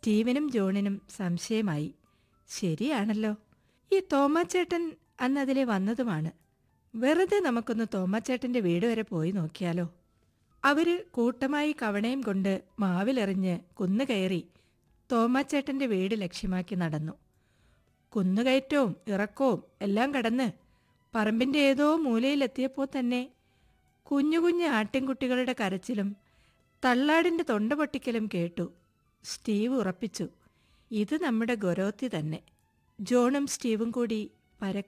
സ്റ്റീവനും ജോണിനും സംശയമായി ശരിയാണല്ലോ ഈ തോമാച്ചേട്ടൻ അന്ന് അതിലെ വന്നതുമാണ് വെറുതെ നമുക്കൊന്ന് തോമാച്ചേട്ടന്റെ വീട് വരെ പോയി നോക്കിയാലോ അവര് കൂട്ടമായി കവണയും കൊണ്ട് മാവിലെറിഞ്ഞ് കുന്നുകയറി തോമാച്ചേട്ടന്റെ വീട് ലക്ഷ്യമാക്കി നടന്നു കുന്നുകയറ്റവും ഇറക്കവും എല്ലാം കടന്ന് പറമ്പിന്റെ ഏതോ മൂലയിലെത്തിയപ്പോൾ തന്നെ കുഞ്ഞു കുഞ്ഞു ആട്ടിൻകുട്ടികളുടെ കരച്ചിലും തള്ളാടിന്റെ തൊണ്ട പൊട്ടിക്കലും കേട്ടു സ്റ്റീവ് ഉറപ്പിച്ചു ഇത് നമ്മുടെ ഗൊരോത്തി തന്നെ ജോണും സ്റ്റീവും കൂടി പരക്കെ